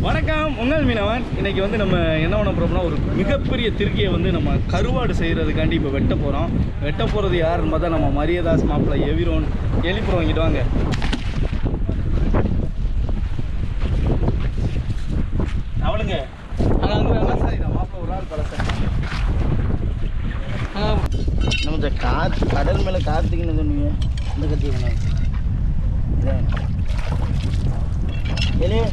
வணக்கம் உங்கள் மீனவன் இன்னைக்கு வந்து நம்ம என்ன பண்ண போறோம்னா ஒரு மிகப்பெரிய திருக்கையை வந்து நம்ம கருவாடு செய்கிறதுக்காண்டி இப்போ வெட்ட போகிறோம் வெட்ட போகிறது யாருன்னு பார்த்தா நம்ம மரியதாஸ் மாப்பிள்ளை எவிரோன் எழுப்புறோம் வாங்கிட்டு வாங்க அவளுங்க அங்கே அங்கே பழசாரி தான் மாப்பிள்ளை ஒரு ஆள் பழசாரி நம்ம இந்த காற்று கடல் மேலே காற்றுக்குன்னு சொன்னீங்க இந்த கத்தி வேணும் இதான் எலே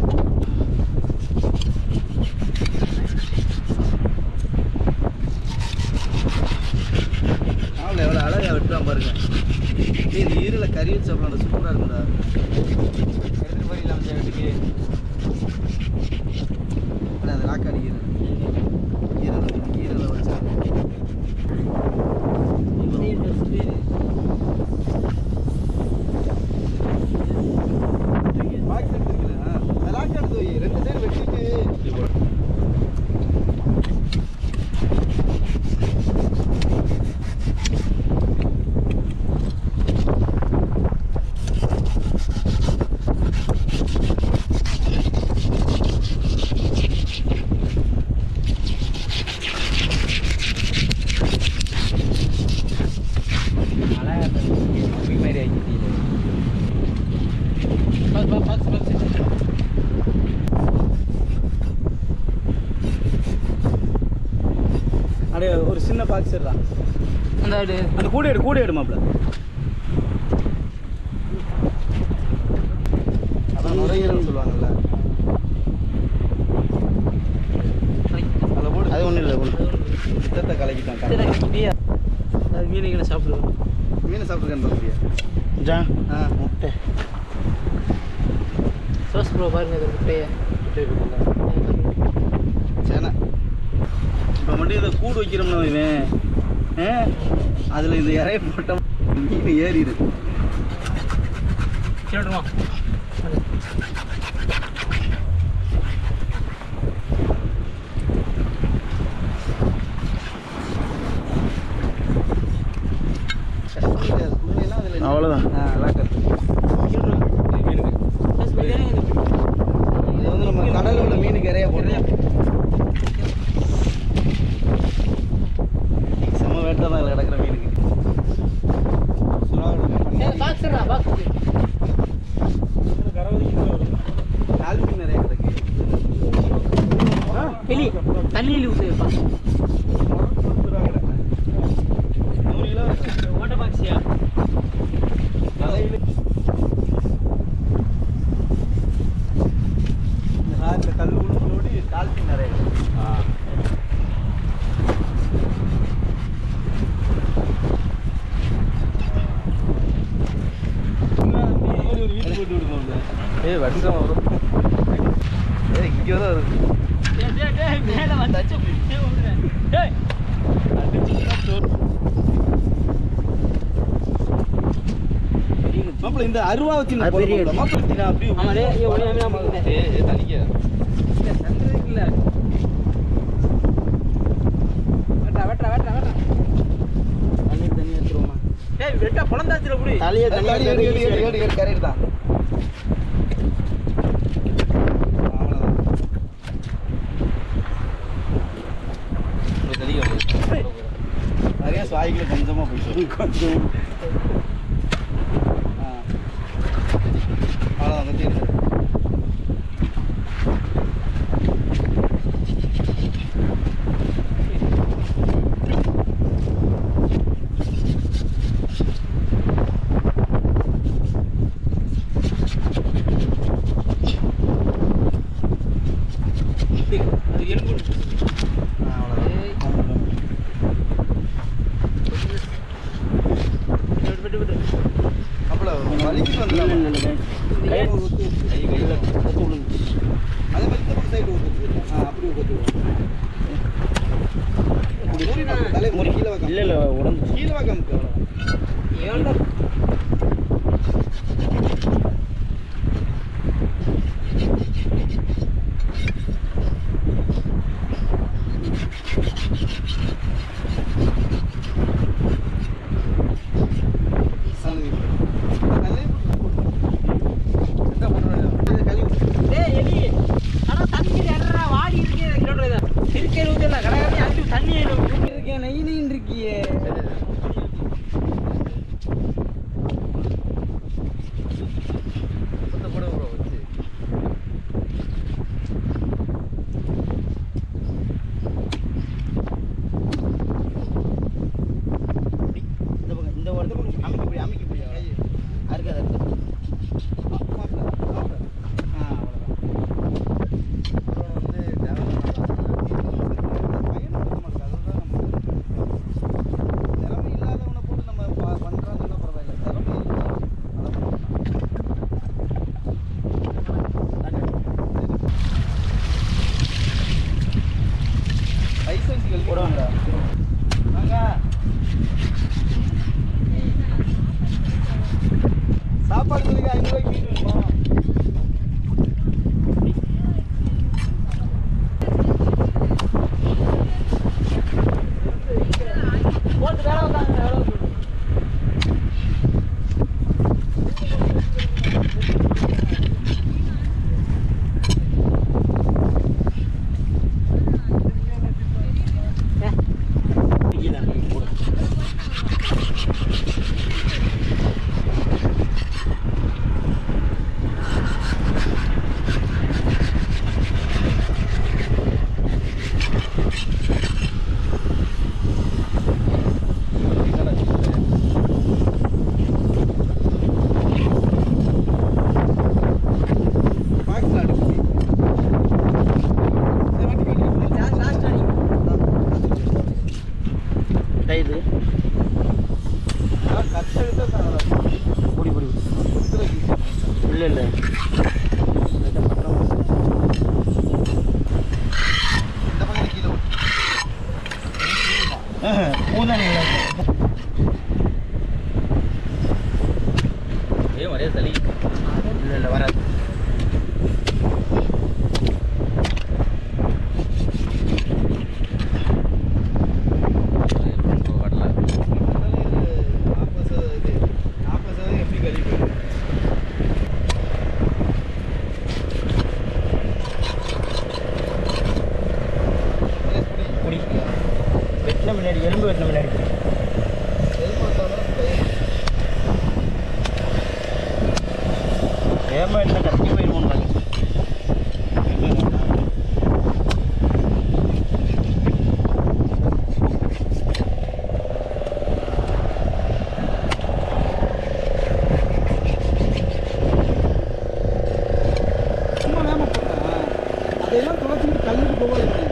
அவளை எவ்வளோ அழகாக வெட்டுறான் பாருங்க ஏய், இந்த ஈரில் கறி வச்சு சாப்பிடலாம் சூப்பராக இருக்கும்டா எடுத்துகிட்டு போயிடலாம் அந்த வீட்டுக்கு அட, அது லாக்காடி ஈரல் ஈரல் ஈரலை வச்சா பாக்ஸ் எடுத்துருக்கல லாக் எடுத்து வை ரெண்டு சைடு வெட்டிட்டு அப்படியே ஒரு சின்ன பாக்ஸ் எடுறான் அந்த ஆடு அந்த கூட எடு கூட எடு மாப்பிள அதான் நுரையீரல் சொல்லுவாங்கல்ல அதில் போடு அது ஒன்றும் இல்லை ஒன்று ரத்தத்தை கலக்கிட்டான் அது மீனுங்களை சாப்பிடுவோம் மீனை சாப்பிட்டுருக்கேன் சொல்லுறியா ஜா ஆ முட்டை சோஸ் ப்ரோ பாருங்க இது முட்டையை சேனை இப்போ மட்டும் இதை கூடு வைக்கிறோம்னா இவன் அதில் இந்த இறைய போட்டோம் மீன் ஏறிடு கேட்டுருமா அவ்வளோதான் ஆ லாக்கர் மீனுக்கு இது வந்து நம்ம கடலில் உள்ள மீனுக்கு இறைய போடுறோம் செம வேட்டை தான் இதில் கிடக்கிற மீனுக்கு பாக்ஸ்ரா பாக்ஸ் கால் மீன் நிறைய கிடக்கு எலி தண்ணியில் ஊசு நூறு கிலோ இருக்கு. ஓட்ட பாக்ஸியா தலையில இந்த ஆத்துல கல் உளுந்தோடி டால்பின் நிறைய இருக்கு. ஏய் வடிசம் வரும் ஏய் இங்கே தான் இருக்கு மேல வந்தாச்சு டேய் மாப்பிள்ள இந்த அருவா வச்சு அது பெரிய அடி. மாப்பிள்ள அப்படியே ஆமா, டேய், ஐயோ, ஒரே அடியா முடிக்குது. ஏய், ஏய், தனிக்க இல்ல வெட்டா வெட்டா வெட்டா வெட்டா தண்ணி தண்ணி எடுத்துருவோமா டேய் வெட்டா குழந்தாச்சுல புடி தலையை ஏடி, தண்ணி ஏடி, ஏடி, ஏடி, ஏடி, ஏடி, correct தான். அவ்வளவுதான். நிறைய சாய்களை கொஞ்சமா போயிட்டு கொஞ்சம் ஆ. அவ்வளவுதான் கத்தி இருக்கு. அது எலும்பு ஆ, அவ்வளவுதான். வெட்டு வெட்டு வெட்டு மாப்பிள்ள, வலிக்கிட்டு வந்துடலாமா? கை கை, கையில. கத்து விழுந்து அதே மாதிரி இந்த பக்கம் side ஊத்துது. ஆ, அப்படி ஊத்துது. இப்படி தலை முறி கீழே வைக்காம. இல்லை இல்லை உடம்பு கீழே வைக்காம இருக்கு, அவ்வளவுதான். ஏன்டா என்ன பண்ணுறது? கழுவி டேய் எலி முன்னாடி எலும்பு வெட்டின முன்னாடி ஏமா என்ன கத்தி போயிருமோன்னு சும்மா வேமா போட்டேன் அதையெல்லாம் துளைச்சிக்கிட்டு கல்லுக்கு போகாது